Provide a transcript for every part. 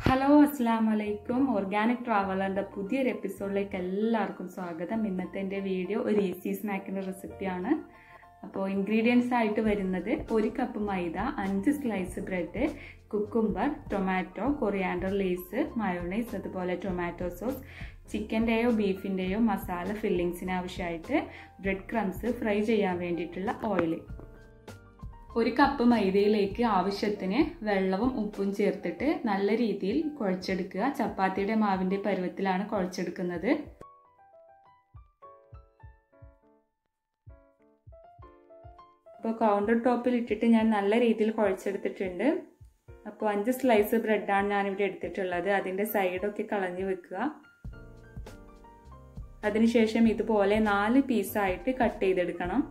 hello അസ്സാം വലൈക്കും organic ട്രാവലറിൻ്റെ പുതിയൊരു എപ്പിസോഡിലേക്ക് എല്ലാവർക്കും സ്വാഗതം ഇന്നത്തെ എൻ്റെ വീഡിയോ ഒരു ഈസി സ്നാക്കിൻ്റെ റെസിപ്പിയാണ് അപ്പോൾ ഇൻഗ്രീഡിയൻസ് ആയിട്ട് വരുന്നത് ഒരു കപ്പ് മൈദ അഞ്ച് slice bread cucumber tomato coriander Lay's mayonnaise അതുപോലെ ടൊമാറ്റോ സോസ് ചിക്കൻ്റെയോ ബീഫിൻ്റെയോ മസാല ഫില്ലിങ്സിന് ആവശ്യമായിട്ട് ബ്രെഡ് ക്രംസ് ഫ്രൈ ചെയ്യാൻ വേണ്ടിയിട്ടുള്ള ഓയിൽ ഒരു കപ്പ് മൈദയിലേക്ക് ആവശ്യത്തിന് വെള്ളവും ഉപ്പും ചേർത്തിട്ട് നല്ല രീതിയിൽ കുഴച്ചെടുക്കുക ചപ്പാത്തിയുടെ മാവിൻ്റെ പരുവത്തിലാണ് കുഴച്ചെടുക്കുന്നത് അപ്പോൾ കൗണ്ടർ ടോപ്പിൽ ഇട്ടിട്ട് ഞാൻ നല്ല രീതിയിൽ കുഴച്ചെടുത്തിട്ടുണ്ട് അപ്പോൾ അഞ്ച് സ്ലൈസ് ബ്രെഡാണ് ഞാനിവിടെ എടുത്തിട്ടുള്ളത് അതിൻ്റെ സൈഡൊക്കെ കളഞ്ഞു വെക്കുക അതിനുശേഷം ഇതുപോലെ നാല് പീസായിട്ട് കട്ട് ചെയ്തെടുക്കണം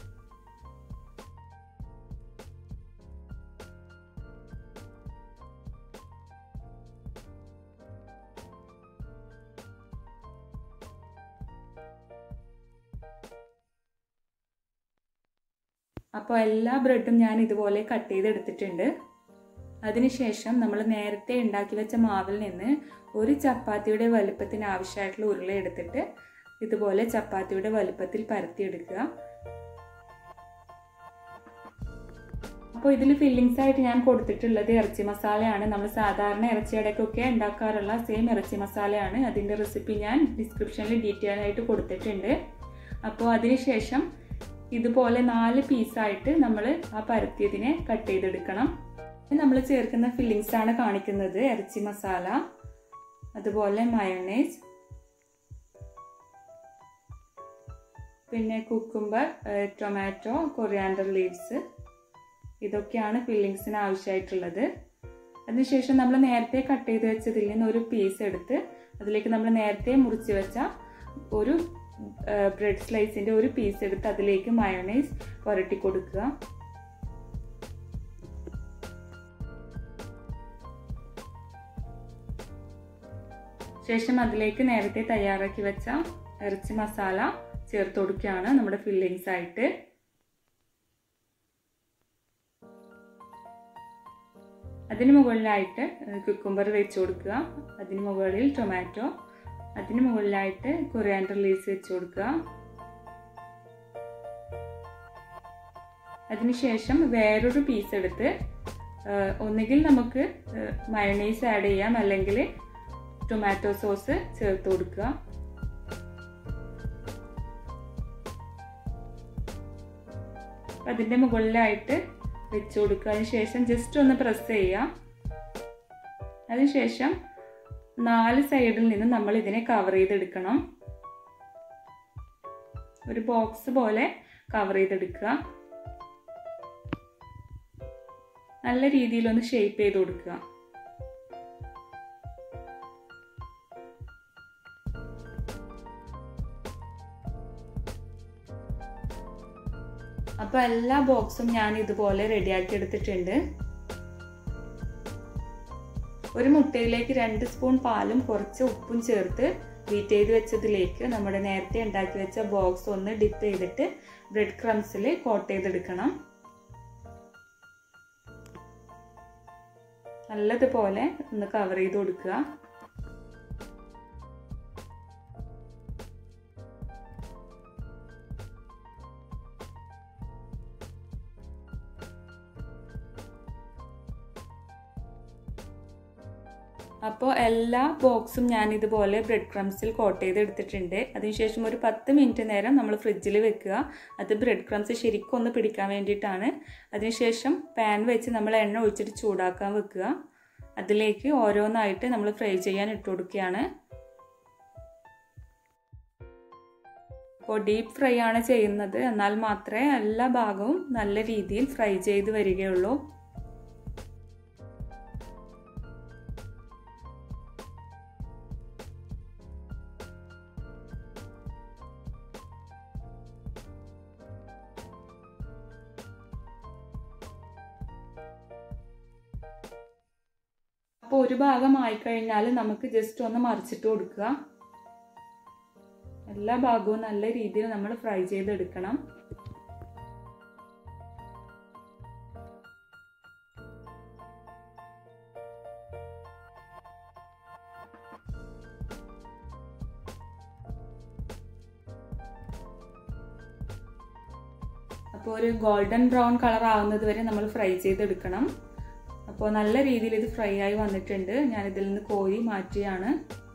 അപ്പോൾ എല്ലാ ബ്രെഡും ഞാൻ ഇതുപോലെ കട്ട് ചെയ്തെടുത്തിട്ടുണ്ട് അതിനുശേഷം നമ്മൾ നേരത്തെ ഉണ്ടാക്കി വെച്ച മാവിൽ നിന്ന് ഒരു ചപ്പാത്തിയുടെ വലുപ്പത്തിന് ആവശ്യമായിട്ടുള്ള ഉരുള എടുത്തിട്ട് ഇതുപോലെ ചപ്പാത്തിയുടെ വലുപ്പത്തിൽ പരത്തിയെടുക്കുക അപ്പോൾ ഇതിൽ ഫില്ലിങ്സ് ആയിട്ട് ഞാൻ കൊടുത്തിട്ടുള്ളത് ഇറച്ചി മസാലയാണ് നമ്മൾ സാധാരണ ഇറച്ചിയടക്കൊക്കെ ഉണ്ടാക്കാറുള്ള സെയിം ഇറച്ചി മസാലയാണ് അതിൻ്റെ റെസിപ്പി ഞാൻ ഡിസ്ക്രിപ്ഷനിൽ ഡീറ്റെയിൽ ആയിട്ട് കൊടുത്തിട്ടുണ്ട് അപ്പോൾ അതിനുശേഷം ഇതുപോലെ നാല് പീസായിട്ട് നമ്മൾ ആ പരത്തിയതിനെ കട്ട് ചെയ്തെടുക്കണം നമ്മൾ ചേർക്കുന്ന ഫില്ലിങ്സ് ആണ് കാണിക്കുന്നത് ഇറച്ചി മസാല അതുപോലെ മയോണൈസ് പിന്നെ കുക്കുംബർ ടൊമാറ്റോ കൊറിയാൻഡർ ലീവ്സ് ഇതൊക്കെയാണ് ഫില്ലിങ്സിന് ആവശ്യമായിട്ടുള്ളത് അതിനുശേഷം നമ്മൾ നേരത്തെ കട്ട് ചെയ്ത് വെച്ചതിൽ നിന്ന് ഒരു പീസ് എടുത്ത് അതിലേക്ക് നമ്മൾ നേരത്തെ മുറിച്ച് വെച്ച ഒരു ബ്രെഡ് സ്ലൈസിന്റെ ഒരു പീസ് എടുത്ത് അതിലേക്ക് മയോണൈസ് പുരട്ടി കൊടുക്കുക ശേഷം അതിലേക്ക് നേരത്തെ തയ്യാറാക്കി വെച്ച ഇറച്ചി മസാല ചേർത്ത് കൊടുക്കുകയാണ് നമ്മുടെ ഫില്ലിങ്സ് ആയിട്ട് അതിന് മുകളിലായിട്ട് കുക്കുംബർ വെച്ച് കൊടുക്കുക അതിന് മുകളിൽ ടൊമാറ്റോ അതിന് മുകളിലായിട്ട് കൊറിയാൻഡർ ലീവ്സ് വെച്ച് കൊടുക്കുക അതിനുശേഷം വേറൊരു പീസ് എടുത്ത് ഒന്നുകിൽ നമുക്ക് മയണൈസ് ആഡ് ചെയ്യാം അല്ലെങ്കിൽ ടൊമാറ്റോ സോസ് ചേർത്ത് കൊടുക്കുക അതിൻ്റെ മുകളിലായിട്ട് വെച്ച് കൊടുക്കുക അതിനുശേഷം ജസ്റ്റ് ഒന്ന് പ്രസ് ചെയ്യാം അതിനുശേഷം നാല് സൈഡിൽ നിന്ന് നമ്മൾ ഇതിനെ കവർ ചെയ്തെടുക്കണം ഒരു ബോക്സ് പോലെ കവർ ചെയ്തെടുക്കുക നല്ല രീതിയിൽ ഒന്ന് ഷേപ്പ് ചെയ്ത് കൊടുക്കുക അപ്പൊ എല്ലാ ബോക്സും ഞാൻ ഇതുപോലെ റെഡിയാക്കി എടുത്തിട്ടുണ്ട് ഒരു മുട്ടയിലേക്ക് രണ്ട് സ്പൂൺ പാലും കുറച്ച് ഉപ്പും ചേർത്ത് ബീറ്റ് ചെയ്ത് വെച്ചതിലേക്ക് നമ്മുടെ നേരത്തെ ഉണ്ടാക്കി വെച്ച ബോക്സ് ഒന്ന് ഡിപ്പ് ചെയ്തിട്ട് ബ്രെഡ് ക്രംസിൽ കോട്ട് ചെയ്തെടുക്കണം നല്ലതുപോലെ ഒന്ന് കവർ ചെയ്ത് കൊടുക്കുക അപ്പോൾ എല്ലാ ബോക്സും ഞാൻ ഇതുപോലെ ബ്രെഡ് ക്രംസിൽ കോട്ട് ചെയ്ത് എടുത്തിട്ടുണ്ട് അതിനുശേഷം ഒരു പത്ത് മിനിറ്റ് നേരം നമ്മൾ ഫ്രിഡ്ജിൽ വെക്കുക അത് ബ്രെഡ് ക്രംസ് ശരിക്കും ഒന്ന് പിടിക്കാൻ വേണ്ടിയിട്ടാണ് അതിനുശേഷം പാൻ വെച്ച് നമ്മൾ എണ്ണ ഒഴിച്ചിട്ട് ചൂടാക്കാൻ വെക്കുക അതിലേക്ക് ഓരോന്നായിട്ട് നമ്മൾ ഫ്രൈ ചെയ്യാൻ ഇട്ട് കൊടുക്കുകയാണ് അപ്പോൾ ഡീപ്പ് ഫ്രൈ ആണ് ചെയ്യുന്നത് എന്നാൽ മാത്രമേ എല്ലാ ഭാഗവും നല്ല രീതിയിൽ ഫ്രൈ ചെയ്ത് വരികയുള്ളൂ അപ്പോൾ ഒരു ഭാഗം ആയിക്കഴിഞ്ഞാൽ നമുക്ക് ജസ്റ്റ് ഒന്ന് മറിച്ചിട്ട് കൊടുക്കുക എല്ലാ ഭാഗവും നല്ല രീതിയിൽ നമ്മൾ ഫ്രൈ ചെയ്തെടുക്കണം അപ്പോൾ ഒരു ഗോൾഡൻ ബ്രൗൺ കളർ ആവുന്നത് വരെ നമ്മൾ ഫ്രൈ ചെയ്തെടുക്കണം അപ്പോൾ നല്ല രീതിയിൽ ഇത് ഫ്രൈ ആയി വന്നിട്ടുണ്ട് ഞാൻ ഇതിൽ നിന്ന് കോരി മാറ്റിയാണ്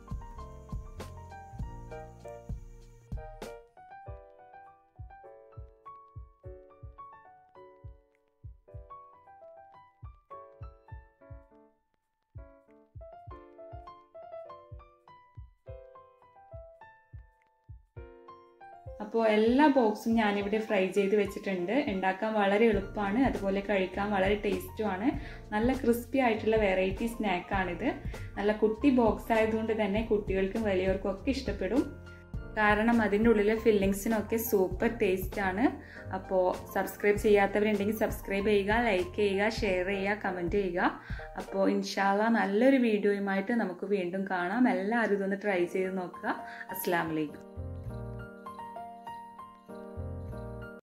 അപ്പോൾ എല്ലാ ബോക്സും ഞാനിവിടെ ഫ്രൈ ചെയ്ത് വെച്ചിട്ടുണ്ട് ഉണ്ടാക്കാൻ വളരെ എളുപ്പമാണ് അതുപോലെ കഴിക്കാൻ വളരെ ടേസ്റ്റുമാണ് നല്ല ക്രിസ്പി ആയിട്ടുള്ള വെറൈറ്റി സ്നാക്കാണിത് നല്ല കുട്ടി ബോക്സ് ആയതുകൊണ്ട് തന്നെ കുട്ടികൾക്കും വലിയവർക്കും ഒക്കെ ഇഷ്ടപ്പെടും കാരണം അതിൻ്റെ ഉള്ളിലെ ഫില്ലിങ്സിനൊക്കെ സൂപ്പർ ടേസ്റ്റ് ആണ് അപ്പോൾ സബ്സ്ക്രൈബ് ചെയ്യാത്തവരുണ്ടെങ്കിൽ സബ്സ്ക്രൈബ് ചെയ്യുക ലൈക്ക് ചെയ്യുക ഷെയർ ചെയ്യുക കമൻറ്റ് ചെയ്യുക അപ്പോൾ ഇൻഷാല്ല നല്ലൊരു വീഡിയോയുമായിട്ട് നമുക്ക് വീണ്ടും കാണാം എല്ലാവരും ഇതൊന്ന് ട്രൈ ചെയ്ത് നോക്കുക അസ്സാം വലൈക്കും